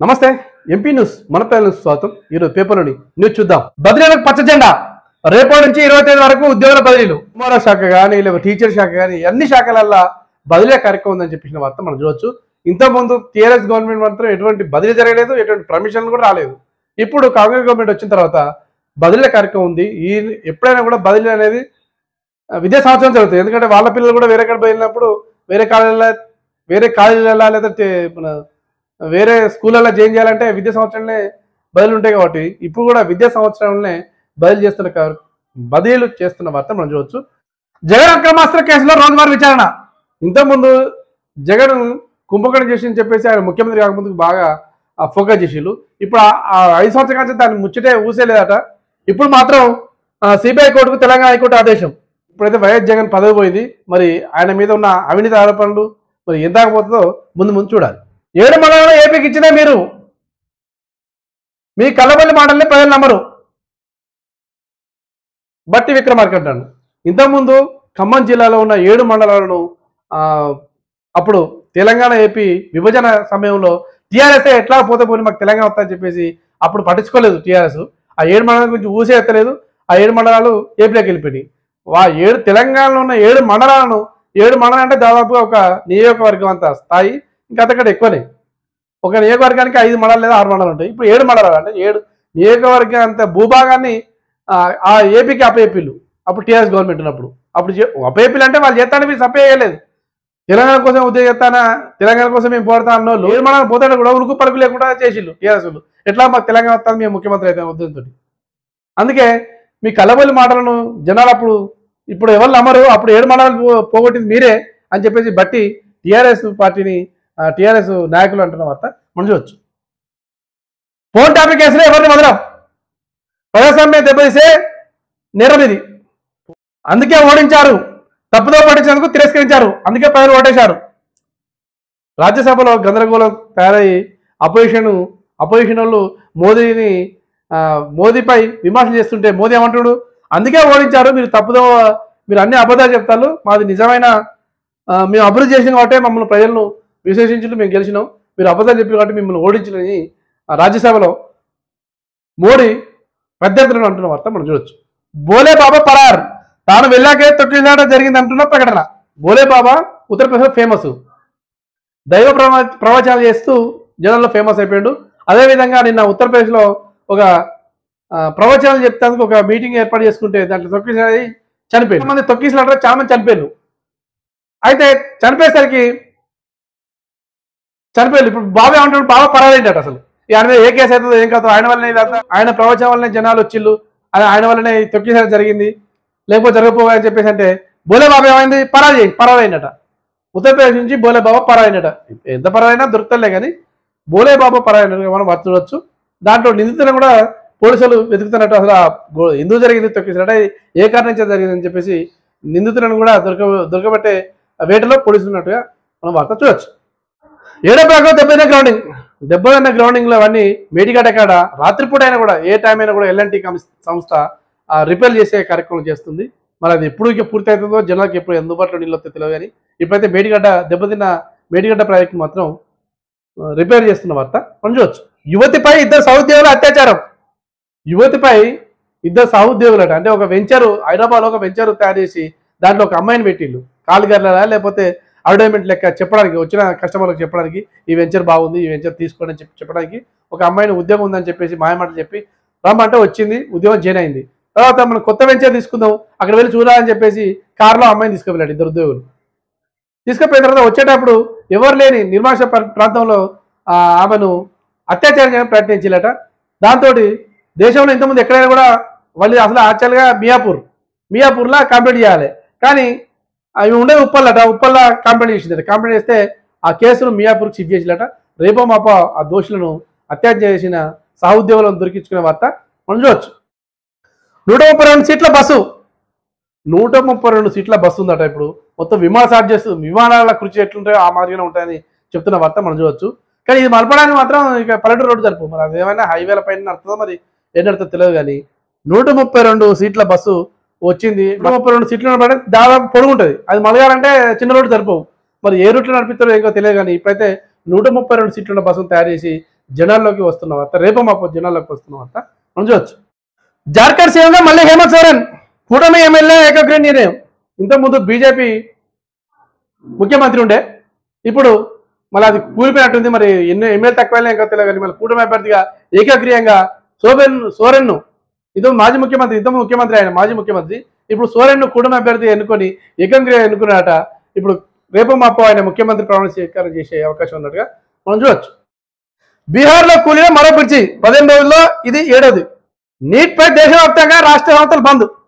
నమస్తే MP news మన పేరు స్వాగతం ఈరోజు పేపర్లోని న్యూస్ చూద్దాం బదిలీలకు పచ్చ జెండా రేపటి నుంచి ఇరవై తేదీ వరకు ఉద్యోగుల బదిలీలు కుమార శాఖ కానీ లేదా టీచర్ శాఖ కానీ అన్ని శాఖలల్లో బదిలీ కార్యక్రమం ఉందని చెప్పిన వార్త మనం చూడొచ్చు ఇంతకుముందు టీఆర్ఎస్ గవర్నమెంట్ మాత్రం ఎటువంటి బదిలీ జరగలేదు ఎటువంటి పర్మిషన్లు కూడా రాలేదు ఇప్పుడు కాంగ్రెస్ గవర్నమెంట్ వచ్చిన తర్వాత బదిలీ కార్యక్రమం ఉంది ఈ ఎప్పుడైనా కూడా బదిలీ అనేది ఆ, విద్యా సంవత్సరం జరుగుతుంది ఎందుకంటే వాళ్ళ పిల్లలు కూడా వేరే కాడ వెళ్ళినప్పుడు వేరే కాలేజీలో వేరే కాలేజీలలో లేదా తే- మన వేరే స్కూళ్ళల్లో జాయిన్ చేయాలంటే విద్యా సంవత్సరంలో బదిలీ ఉంటాయి కాబట్టి ఇప్పుడు కూడా విద్యా సంవత్సరంలోనే బదిలీ చేస్తున్న కా- బదిలీలు చేస్తున్న వార్త మనం చూడవచ్చు జగన్ అక్రమాస్త్ర కేసులో రోజువారీ విచారణ ఇంతకుముందు జగన్ కుంభకణం చేసి అని చెప్పేసి ఆయన ముఖ్యమంత్రి కాకముందుకు బాగా ఆ, ఫోకస్ చేసిళ్ళు ఇప్పుడు ఆ- ఆ ఐదు సంవత్సరాల నుంచి దాన్ని ముచ్చటే ఊసేలేదట ఇప్పుడు మాత్రం సిబిఐ కోర్టుకు తెలంగాణ హైకోర్టు ఆదేశం ఇప్పుడైతే వైఎస్ జగన్ పదవి పోయింది మరి ఆయన మీద ఉన్న అవినీతి ఆరోపణలు మరి ఎంత పోతుందో ముందు ముందు చూడాలి ఏడు మండలంలో ఏపీకి ఇచ్చినా మీరు మీ కళ్ళబల్లి మాటల్ని ప్రజలు నమ్మరు బట్టి విక్రమార్క అంటాను ఇంతకుముందు ఖమ్మం జిల్లాలో ఉన్న ఏడు మండలాలను ఆ, అప్పుడు తెలంగాణ ఏపీ విభజన సమయంలో టీఆర్ఎస్ ఎట్లా పోతే పోయి మాకు తెలంగాణ వస్తుందని చెప్పేసి అప్పుడు పట్టించుకోలేదు టీఆర్ఎస్ ఆ ఏడు మండలాల గురించి ఊసే ఎత్తలేదు ఆ ఏడు మండలాలు ఏపీలోకి వెళ్ళిపోయినాయి వా ఏడు తెలంగాణలో ఉన్న ఏడు మండలాలను ఏడు మండలం అంటే దాదాపుగా ఒక నియోజకవర్గం అంత స్థాయి ఇంకా అంతకంటే ఎక్కువనే ఒక నియోజకవర్గానికి ఐదు మండలాలు లేదా ఆరు మండలాలు ఉంటాయి ఇప్పుడు ఏడు మండలాలు అంటే ఏడు నియోజకవర్గం అంత భూభాగాన్ని ఆ, ఆ ఏపీకి అపేపీలు అప్పుడు టీఆర్ఎస్ గవర్నమెంట్ ఉన్నప్పుడు అప్పుడు చే- అపేపీలు అంటే వాళ్ళు చేస్తాను మీరు సపే చేయలేదు తెలంగాణ కోసం ఉద్యోగం చేస్తానా తెలంగాణ కోసం మేము పోడతా అన్న వాళ్ళు ఏడు మండలం పోతాడు కూడా ఉరుకు పరుకు లేకుండా చేసిళ్ళు టీఆర్ఎస్ వాళ్ళు ఎట్లా మాకు తెలంగాణ వస్తాను మేము ముఖ్యమంత్రి అయితే ఉద్యోగంతో అందుకే మీ కలబొల్లి మాటలను జనాలు అప్పుడు ఇప్పుడు ఎవరు నమ్మరు అప్పుడు ఏడు మండలాలు పో- పోగొట్టింది మీరే అని చెప్పేసి బట్టి టీఆర్ఎస్ పార్టీని టీఆర్ఎస్ నాయకులు అంటున్న వార్త మనం చూడొచ్చు ఫోన్ టాపిక్ కేసులో ఎవరిని వదలం ప్రజాస్వామ్యం దెబ్బతీసే నేరం ఇది అందుకే ఓడించారు తప్పుదో పట్టించేందుకు తిరస్కరించారు అందుకే ప్రజలు ఓటేశారు రాజ్యసభలో గందరగోళం తయారయ్యి అపోజిషన్ అపోజిషన్ వాళ్ళు మోదీని ఆ, మోదీపై విమర్శలు చేస్తుంటే మోదీ ఏమంటాడు అందుకే ఓడించారు మీరు తప్పుదో మీరు అన్ని అబద్ధాలు చెప్తారు మాది నిజమైన ఆ, మేము అభివృద్ధి చేసిన కాబట్టి మమ్మల్ని ప్రజలను విశ్లేషించడం మేము గెలిచినాం మీరు అబద్ధాలు చెప్పిన కాబట్టి మిమ్మల్ని ఓడించలేని ఆ రాజ్యసభలో మోడీ ప్రత్యర్థులను అంటున్న వార్త మనం చూడొచ్చు బోలే బాబా పరార్ తాను వెళ్ళాకే తొక్కిలాట జరిగింది అంటున్న ప్రకటన బోలే బాబా ఉత్తరప్రదేశ్ ఫేమస్ దైవ ప్రవ ప్రవచనాలు చేస్తూ జనంలో ఫేమస్ అయిపోయాడు అదేవిధంగా నిన్న ఉత్తరప్రదేశ్లో ఒక ఆ, ప్రవచనాలు చెప్తానికి ఒక మీటింగ్ ఏర్పాటు చేసుకుంటే దాంట్లో తొక్కిసలాడి చనిపోయారు మంది తొక్కిసలాట చాలా మంది చనిపోయారు అయితే చనిపోయేసరికి చనిపోయారు ఇప్పుడు బాబా ఏమంటాడు బాబా పర్వాలేంటట అసలు ఈ ఆయన మీద ఏ కేసు అవుతుందో ఏం కాదు ఆయన వల్లనే ఇదంతా ఆయన ప్రవచనం వల్లనే జనాలు వచ్చిళ్ళు ఆయన ఆయన వల్లనే ఈ తొక్కిసలాట జరిగింది లేకపోతే జరగపోవాలని చెప్పేసి అంటే బోలే బాబా ఏమైంది పరాజయ్ పరాలైనట ఉత్తరప్రదేశ్ నుంచి బోలే బాబా పరాయినట ఎంత పరాయినా దొరుకుతలే కానీ బోలే బాబా పరాయినట మనం వర్త చూడొచ్చు దాంట్లో నిందితులను కూడా పోలీసులు వెతుకుతున్నట్టు అసలు ఆ గో- ఎందుకు జరిగింది తొక్కిసలాట ఏ కారణం నుంచి జరిగిందని చెప్పేసి నిందితులను కూడా దొరక దొరకబట్టే వేటలో పోలీసులు ఉన్నట్టుగా మనం వార్త చూడొచ్చు ఏడో భాగం దెబ్బతిన్న గ్రౌండింగ్ దెబ్బతిన్న గ్రౌండింగ్ లో అవన్నీ మేడిగడ్డ కాడ రాత్రిపూట అయినా కూడా ఏ టైం అయినా కూడా ఎల్ఎన్టీ సంస్థ ఆ, రిపేర్ చేసే కార్యక్రమం చేస్తుంది మరి అది ఎప్పుడు ఇక పూర్తి అవుతుందో జనాలకు ఎప్పుడు అందుబాటులో నీళ్ళు వస్తే తెలియదు కానీ ఇప్పుడైతే మేడిగడ్డ దెబ్బతిన్న మేడిగడ్డ ప్రాజెక్ట్ మాత్రం ఆ, రిపేర్ చేస్తున్న వార్త మనం చూడొచ్చు యువతిపై ఇద్దరు సహోద్యోగుల అత్యాచారం యువతిపై ఇద్దరు సహోద్యోగులట అంటే ఒక వెంచరు హైదరాబాద్లో ఒక వెంచర్ తయారు చేసి దాంట్లో ఒక అమ్మాయిని పెట్టిళ్ళు కాలుగర్ల లేకపోతే అడ్వర్టైజ్మెంట్ లెక్క చెప్పడానికి వచ్చిన కస్టమర్లకు చెప్పడానికి ఈ వెంచర్ బాగుంది ఈ వెంచర్ తీసుకోండి అని చెప్పి చెప్పడానికి ఒక అమ్మాయిని ఉద్యోగం ఉందని చెప్పేసి మాయమాటలు చెప్పి రమ్మంటే వచ్చింది ఉద్యోగం జాయిన్ అయింది తర్వాత మనం కొత్త వెంచర్ తీసుకుందాం అక్కడ వెళ్ళి చూడాలని చెప్పేసి కారులో అమ్మాయిని తీసుకువెళ్ళాడు ఇద్దరు ఉద్యోగులు తీసుకుపోయిన తర్వాత వచ్చేటప్పుడు ఎవరు లేని నిర్మాష ప్ర- ప్రాంతంలో ఆ, ఆమెను అత్యాచారం చేయడానికి ప్రయత్నించాలట దాంతో దేశంలో ఇంతకుముందు ఎక్కడైనా కూడా వాళ్ళు అసలు యాక్చువల్గా మియాపూర్ మియాపూర్లో కంప్లీట్ చేయాలి కానీ అవి ఉండేది ఉప్పల్లట ఉప్పల్ల కంప్లైంట్ చేసిందట కంప్లైంట్ చేస్తే ఆ కేసును మియాపూర్కి షిఫ్ట్ చేసినట రేపో మాపో ఆ దోషులను అత్యాచారం చేసిన సహోద్యోగులను దొరికించుకునే వార్త మనం చూడొచ్చు నూట ముప్పై రెండు సీట్ల బస్సు నూట ముప్పై రెండు సీట్ల బస్సు ఉందట ఇప్పుడు మొత్తం విమాన చార్జెస్ విమానాల కృషి ఎట్లుంటాయో ఆ మాదిరిగానే ఉంటాయని చెప్తున్న వార్త మనం చూడొచ్చు కానీ ఇది మలపడానికి మాత్రం ఇక పల్లెటూరు రోడ్డు జరుపు మరి అది ఏమైనా హైవేల పైన నడుతుందో మరి ఏం నడుతుందో తెలియదు కానీ నూట ముప్పై రెండు సీట్ల బస్సు వచ్చింది నూట ముప్పై రెండు సీట్లు నడపడం దాదాపు పొడుగుంటుంది అది మలగాలంటే చిన్న రోడ్డు సరిపోవు మరి ఏ రూట్లో నడిపిస్తారో ఏంకో తెలియదు కానీ ఇప్పుడైతే నూట ముప్పై రెండు సీట్ల బస్సును తయారు చేసి జనాల్లోకి వస్తున్న వార్త రేపు మాపు జనాల్లోకి వస్తున్న వార్త మనం చూడొచ్చు జార్ఖండ్ సీఎంగా మళ్ళీ హేమంత్ సోరెన్ కూటమి ఎమ్మెల్యే ఏకగ్రీవ నిర్ణయం ఇంతకుముందు బీజేపీ ముఖ్యమంత్రి ఉండే ఇప్పుడు మళ్ళీ అది కూలిపోయినట్టుంది మరి ఎన్ని ఎమ్మెల్యే తక్కువ ఇంకా తెలియదు కానీ మళ్ళీ కూటమి అభ్యర్థిగా ఏకగ్రీయంగా సోబెన్ సోరెన్ను ఇంతకు మాజీ ముఖ్యమంత్రి ఇంతకు ముఖ్యమంత్రి ఆయన మాజీ ముఖ్యమంత్రి ఇప్పుడు సోరెన్ను కూటమి అభ్యర్థి ఎన్నుకొని ఏకంగ్రీయ ఎన్నుకున్నాట ఇప్పుడు రేపు మాపు ఆయన ముఖ్యమంత్రి ప్రమాణ స్వీకారం చేసే అవకాశం ఉన్నట్టుగా మనం చూడొచ్చు బీహార్లో కూలిన మరో పిలిచి పదిహేను రోజుల్లో ఇది ఏడోది నీట్ పై దేశవ్యాప్తంగా రాష్ట్ర సంస్థలు బంద్